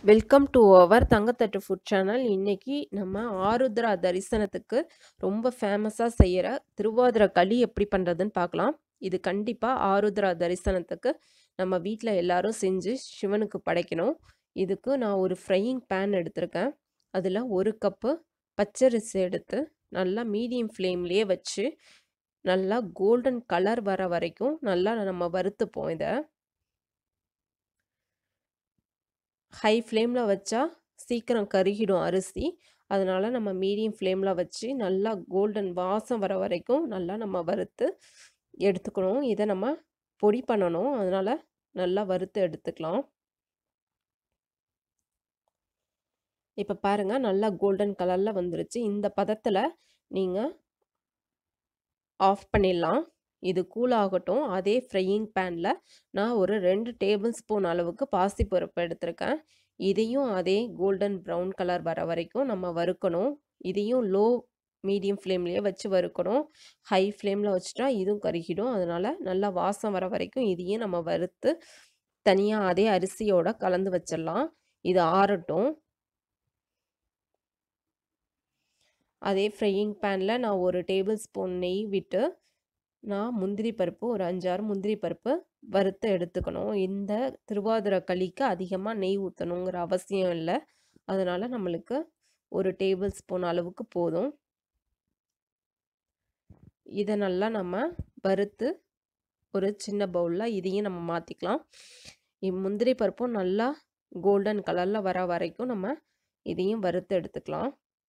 Welcome to our Thangathattu food channel. இன்னைக்கு நம்ம ஆருத்ரா தரிசனத்துக்கு ரொம்ப ஃபேமஸா செய்யற திருவாதிரை களி எப்படி பண்றதுன்னு பார்க்கலாம். இது கண்டிப்பா ஆருத்ரா தரிசனத்துக்கு நம்ம வீட்ல எல்லாரும் செஞ்சு சிவனுக்கு படைக்கணும். இதுக்கு நான் ஒரு ஃப்ரையிங் பேன் எடுத்திருக்கேன். அதுல 1 கப்பு பச்சரிசி எடுத்து நல்லா மீடியம் ஃப்ளேம்லயே வச்சு, நல்லா கோல்டன் கலர் வர வரைக்கும் நல்லா நம்ம வறுத்துப்போம் இத. ஹை ஃப்ளேம்ல வச்சா சீக்கிரம் கருகிடும் அரிசி. அதனால நம்ம மீடியம் ஃப்ளேம்ல வச்சு நல்லா கோல்டன் வாசம் வர வரைக்கும் நல்லா நம்ம வறுத்து எடுத்துக்கணும். இத நம்ம பொடி பண்ணணும். அதனால நல்லா வறுத்து எடுத்துக்கலாம். இப்ப பாருங்க நல்லா கோல்டன் கலர்ல வந்துருச்சு. இந்த பதத்துல நீங்க ஆஃப் பண்ணிடலாம். இது கூல் ஆகட்டும். அதே ஃப்ரையிங் பேன்ல நான் ஒரு 2 டேபிள் ஸ்பூன் அளவுக்கு பாசிப்பருப்பு எடுத்திருக்கேன். இதையும் அதே கோல்டன் ப்ரவுன் கலர் வர வரைக்கும் நம்ம வறுக்கணும். இதையும் லோ மீடியம் ஃப்ளேம்லயே வச்சு வறுக்கணும். ஹை ஃப்ளேம்ல வச்சுட்டா இதுவும் கருகிடும். அதனால நல்லா வாசம் வர வரைக்கும் இதையும் நம்ம வறுத்து, தனியா அதே அரிசியோட கலந்து வச்சிடலாம். இது ஆறட்டும். அதே ஃப்ரையிங் பேன்ல நான் 1 டேபிள் ஸ்பூன் நெய் விட்டு, நான் முந்திரி பருப்பு ஒரு 5, 6 முந்திரி பருப்பு வறுத்து எடுத்துக்கணும். இந்த திருவாதிரை களிக்கு அதிகமா நெய் ஊத்தணுங்கிற அவசியம் இல்ல. அதனால நம்மளுக்கு 1 டேபிள் ஸ்பூன் அளவுக்கு போதும். இத நல்லா நம்ம வறுத்து, ஒரு சின்ன பவுல்ல இதையும் நம்ம மாத்திக்கலாம். இ முந்திரி பருப்பும் நல்லா கோல்டன் கலர்ல வர வரைக்கும் நம்ம இதையும் வறுத்து எடுத்துக்கலாம்.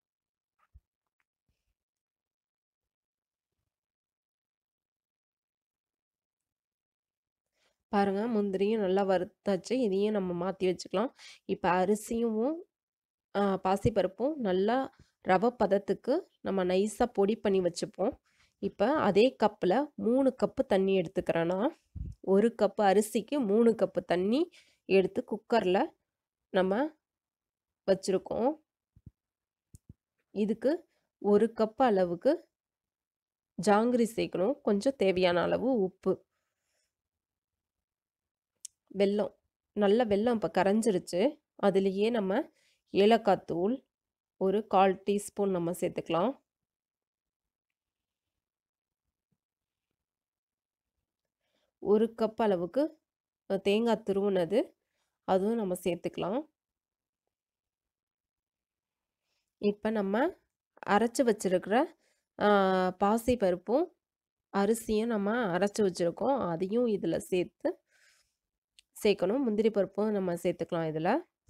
பாருங்க முந்திரியும் நல்லா வறுத்தாச்சு. இதையும் நம்ம மாத்தி வச்சுக்கலாம். இப்ப அரிசியும் அ பாசிப்பருப்பும் நல்லா ரவ பதத்துக்கு நம்ம நைஸா பொடி பண்ணி வச்சுப்போம். இப்ப அதே கப்ல 3 கப்பு தண்ணி எடுத்துக்கிறேன் நான். 1 கப்பு அரிசிக்கு 3 கப்பு தண்ணி எடுத்து குக்கர்ல நம்ம வச்சிருக்கோம். இதுக்கு 1 கப் அளவுக்கு ஜாங்கிரி சேர்க்கணும். கொஞ்சம் தேவையான அளவு உப்பு. வெல்லம். நல்ல வெல்லம் இப்ப கரைஞ்சிருச்சு. அதிலேயே நம்ம ஏலக்காய் தூள் ஒரு 1/4 டீஸ்பூன் நம்ம சேர்த்துக்கலாம். ஒரு கப் அளவுக்கு அ தேங்காய் துருவுனது, அதுவும் நம்ம சேர்த்துக்கலாம். இப்ப நம்ம அரைச்சு வச்சிருக்கிற அ பாசிப்பருப்பும், அரிசியும் நம்ம அரைச்சு வச்சிருக்கோம். அதையும் இதுல சேர்த்து சேர்க்கணும். முந்திரி பருப்பும் நம்ம சேர்த்துக்கலாம் இதுல.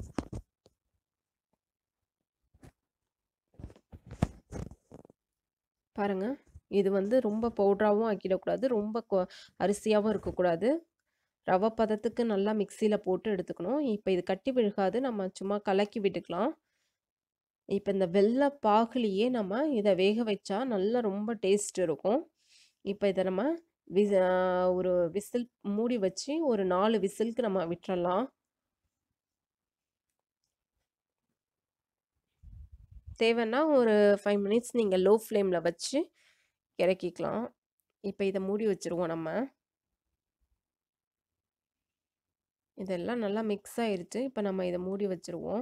பாருங்க. இது வந்து ரொம்ப பவுடராவும் ஆக்கிடக்கூடாது. ரொம்ப கொ அரிசியாவும் இருக்கக்கூடாது. ரவ பதத்துக்கு நல்லா மிக்ஸியில போட்டு எடுத்துக்கணும். இப்ப இது கட்டி விழுகாது. நம்ம சும்மா கலக்கி விட்டுக்கலாம். இப்ப இந்த வெல்ல பாகுலயே நம்ம இத வேக வச்சா நல்லா ரொம்ப டேஸ்ட் இருக்கும். இப்ப இத நம்ம விச அ ஒரு விசில் மூடி வச்சு ஒரு 4 விசிலுக்கு நம்ம விட்டுறலாம். தேவைன்னா ஒரு 5 மினிட்ஸ் நீங்க லோ ஃப்ளேம்ல வச்சு இறக்கிக்கலாம். இப்ப இத மூடி வச்சுருவோம் நம்ம. இதெல்லாம் நல்லா மிக்ஸ் ஆயிருச்சு. இப்ப நம்ம இத மூடி வச்சுருவோம்.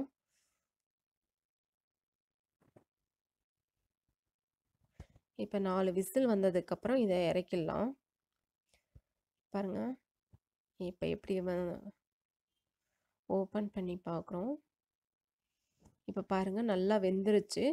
இப்ப 4 விசில் வந்ததுக்கப்புறம் இத இறக்கிடலாம். பாருங்க. இப்ப எப்படி வ ஓப்பன் பண்ணி பார்க்குறோம். இப்ப பாருங்க நல்லா வெந்துருச்சு.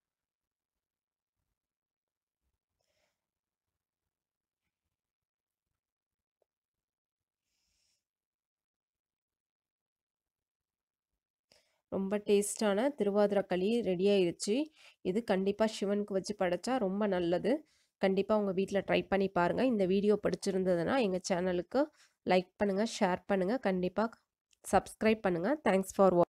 ரொம்ப டேஸ்ட்டான திருவாதிரை களி ரெடி ஆயிருச்சு. இது கண்டிப்பா சிவனுக்கு வச்சு படைச்சா ரொம்ப நல்லது. கண்டிப்பா உங்க வீட்ல ட்ரை பண்ணி பாருங்க. இந்த வீடியோ பிடிச்சிருந்ததுன்னா எங்க சேனலுக்கு லைக் பண்ணுங்க, ஷேர் பண்ணுங்க. கண்டிப்பா சப்ஸ்கிரைப் பண்ணுங்க. தேங்க்ஸ் ஃபார் வா